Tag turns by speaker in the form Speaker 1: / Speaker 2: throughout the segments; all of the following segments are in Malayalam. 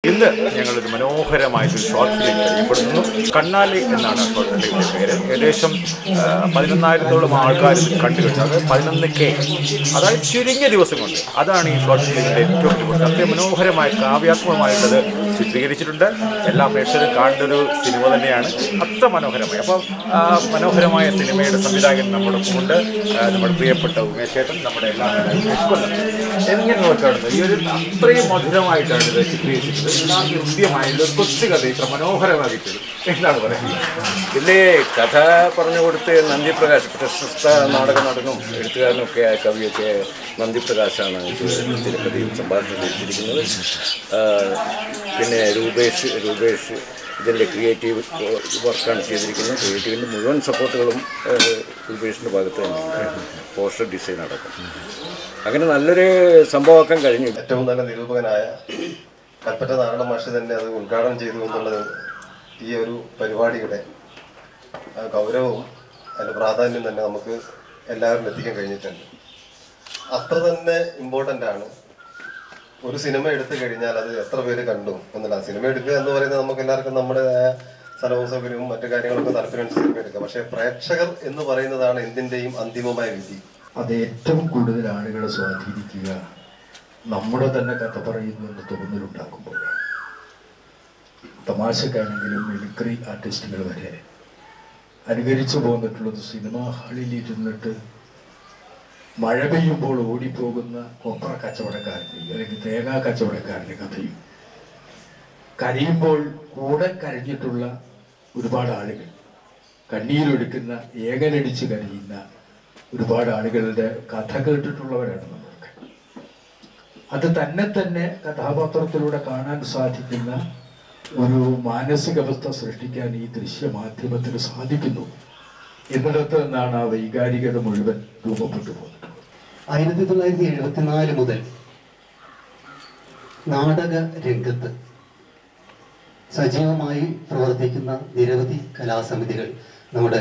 Speaker 1: ഇന്ന് ഞങ്ങളൊരു മനോഹരമായിട്ടൊരു ഷോർട്ട് ഫിലിം ചെയ്യപ്പെടുന്നു കണ്ണാലി എന്നാണ് ആ ഷോർട്ട് ഫിലിമിൻ്റെ പേര് ഏകദേശം ആ, പതിനൊന്നായിരത്തോളം ആൾക്കാർ ഇത് കണ്ടു കഴിഞ്ഞത് പതിനൊന്ന് കെ അതായത് ചുരുങ്ങിയ ദിവസം കൊണ്ട് അതാണ് ഈ ഷോർട്ട് ഫിലിമിൻ്റെ ഏറ്റവും കൂടുതൽ അത്രയും മനോഹരമായ കാവ്യാത്മകമായിട്ടുള്ളത് ചിത്രീകരിച്ചിട്ടുണ്ട് എല്ലാ പ്രേക്ഷകരും കാണേണ്ട ഒരു സിനിമ തന്നെയാണ് അത്ര മനോഹരമായി അപ്പം ആ മനോഹരമായ സിനിമയുടെ സംവിധായകൻ നമ്മുടെ ഉണ്ട് ആ, നമ്മുടെ പ്രിയപ്പെട്ട ഉമേഷ് ചേട്ടൻ നമ്മുടെ എല്ലാ എങ്ങനെ നോക്കാറുണ്ട് ഈ ഒരു അത്രയും മധുരമായിട്ടാണ് ഇത് ചിത്രീകരിച്ചിട്ടുള്ളത് എല്ലാം ഹൃദ്യമായിട്ടുള്ള ഒരു കൊച്ചു കഥ ഇത്ര മനോഹരമാക്കിയിട്ടത് എന്താണ് പറയുന്നത്
Speaker 2: ഇതിലെ കഥ പറഞ്ഞു കൊടുത്ത് നന്ദിപ്രകാശ് പ്രശസ്ത നാടക നടനും എഴുത്തുകാരനും ഒക്കെ ആയ കവിയൊക്കെ നന്ദിപ്രകാശാണ് ഇത് തിരുപ്പതിയും സംഭാഷണം ചെയ്തിരിക്കുന്നത് ആ, പിന്നെ രൂപേഷ് രൂപേഷ് ഇതിൻ്റെ ക്രിയേറ്റീവ് വർക്കാണ് ചെയ്തിരിക്കുന്നത് ക്രിയേറ്റീവിൻ്റെ മുഴുവൻ സപ്പോർട്ടുകളും ആ, രൂപേഷിൻ്റെ ഭാഗത്ത് തന്നെയുണ്ട് പോസ്റ്റർ ഡിസൈൻ അടക്കം അങ്ങനെ നല്ലൊരു സംഭവമാക്കാൻ കഴിഞ്ഞു
Speaker 3: ഏറ്റവും നല്ല നിരൂപകനായ കൽപ്പറ്റ നാരായണ മാഷ് തന്നെ അത് ഉദ്ഘാടനം ചെയ്തു എന്നുള്ളത് ഈ ഒരു പരിപാടിയുടെ ആ ഗൗരവവും അതിൻ്റെ പ്രാധാന്യം തന്നെ നമുക്ക് എല്ലാവരും എത്തിക്കാൻ കഴിഞ്ഞിട്ടുണ്ട് അത്ര തന്നെ ഇമ്പോർട്ടൻ്റ് ആണ് ഒരു സിനിമ എടുത്തു കഴിഞ്ഞാൽ അത് എത്ര പേര് കണ്ടു എന്നല്ല സിനിമ എടുക്കുക എന്ന് പറയുന്നത് നമുക്ക് എല്ലാവർക്കും നമ്മുടേതായ സ്ഥലവും സൗകര്യവും മറ്റു കാര്യങ്ങളൊക്കെ താല്പര്യം സിനിമ എടുക്കുക പക്ഷേ പ്രേക്ഷകർ എന്ന് പറയുന്നതാണ് എന്തിൻ്റെയും അന്തിമമായ വിധി
Speaker 4: അത് ഏറ്റവും കൂടുതൽ ആളുകളെ സ്വാധീനിക്കുക നമ്മുടെ തന്നെ കഥ പറയുന്നു എന്ന് തോന്നലുണ്ടാക്കുമ്പോഴാണ് തമാശക്കാണെങ്കിലും മിമിക്രി ആർട്ടിസ്റ്റുകൾ വരെ അനുകരിച്ചു പോന്നിട്ടുള്ളത് സിനിമാ ഹാളിൽ ഇരുന്നിട്ട് മഴ പെയ്യുമ്പോൾ ഓടിപ്പോകുന്ന കൊപ്ര കച്ചവടക്കാരൻ്റെയും അല്ലെങ്കിൽ തേങ്ങാ കച്ചവടക്കാരൻ്റെ കഥയും കരയുമ്പോൾ കൂടെ കരഞ്ഞിട്ടുള്ള ഒരുപാട് ആളുകൾ കണ്ണീരൊഴുക്കുന്ന ഏകനടിച്ച് കരയുന്ന ഒരുപാട് ആളുകളുടെ കഥ കേട്ടിട്ടുള്ളവരാണ് നമ്മളൊക്കെ അത് തന്നെ തന്നെ കഥാപാത്രത്തിലൂടെ കാണാൻ സാധിക്കുന്ന ഒരു മാനസികാവസ്ഥ സൃഷ്ടിക്കാൻ ഈ ദൃശ്യമാധ്യമത്തിന് സാധിക്കുന്നു എന്നിടത്ത് നിന്നാണ് ആ വൈകാരികത മുഴുവൻ രൂപപ്പെട്ടു പോകുന്നത്
Speaker 5: ആയിരത്തി തൊള്ളായിരത്തി എഴുപത്തിനാല് മുതൽ നാടക രംഗത്ത് സജീവമായി പ്രവർത്തിക്കുന്ന നിരവധി കലാസമിതികൾ നമ്മുടെ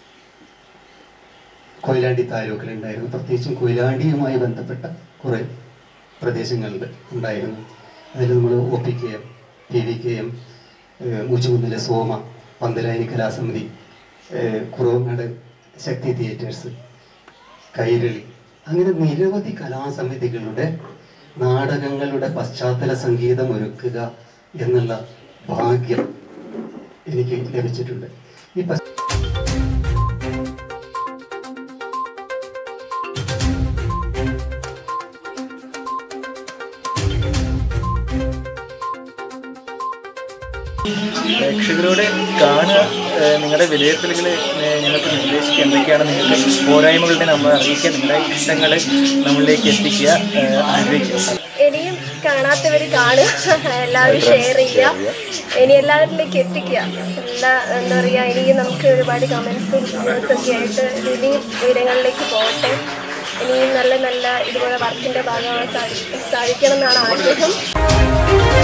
Speaker 5: കൊയിലാണ്ടി താലൂക്കിലുണ്ടായിരുന്നു പ്രത്യേകിച്ചും കൊയിലാണ്ടിയുമായി ബന്ധപ്പെട്ട കുറേ പ്രദേശങ്ങളിൽ ഉണ്ടായിരുന്നു അതിൽ നമ്മൾ O P K M T V K M മുജുകുന്നിലെ സോമ പന്തലായനി കലാസമിതി ഏഹ് കുറവങ്ങാട് ശക്തി തിയേറ്റേഴ്സ് കൈരളി അങ്ങനെ നിരവധി കലാസമിതികളുടെ നാടകങ്ങളുടെ പശ്ചാത്തല സംഗീതം ഒരുക്കുക എന്നുള്ള ഭാഗ്യം എനിക്ക് ലഭിച്ചിട്ടുണ്ട് ഈ പശ്ച-
Speaker 6: പ്രേക്ഷകരോട് കാണുക ഏഹ് നിങ്ങളുടെ വിലയിരുത്തലുകൾ ഞങ്ങൾക്ക് നിർദ്ദേശിക്കുക എന്തൊക്കെയാണ് നിങ്ങൾക്ക് പോരായ്മകളുടെ നമ്മൾ അറിയിക്കുക നിങ്ങളുടെ ഇഷ്ടങ്ങൾ നമ്മളിലേക്ക് എത്തിക്കുക ഏഹ് ആഗ്രഹിക്കുക
Speaker 7: ഇനിയും കാണാത്തവർ കാണുക എല്ലാവരും ഷെയർ ചെയ്യുക ഇനി എല്ലാവരിലേക്ക് എത്തിക്കുക എല്ലാ എന്താ പറയുക ഇനിയും നമുക്ക് ഒരുപാട് കമൻസും ഒക്കെ ആയിട്ട് ഇത് ഇനിയും ഉയരങ്ങളിലേക്ക് പോകട്ടെ ഇനിയും നല്ല നല്ല ഇതുപോലെ വർക്കിൻ്റെ ഭാഗമാകാൻ സാധിക്കും സാധിക്കണം എന്നാണ് ആഗ്രഹം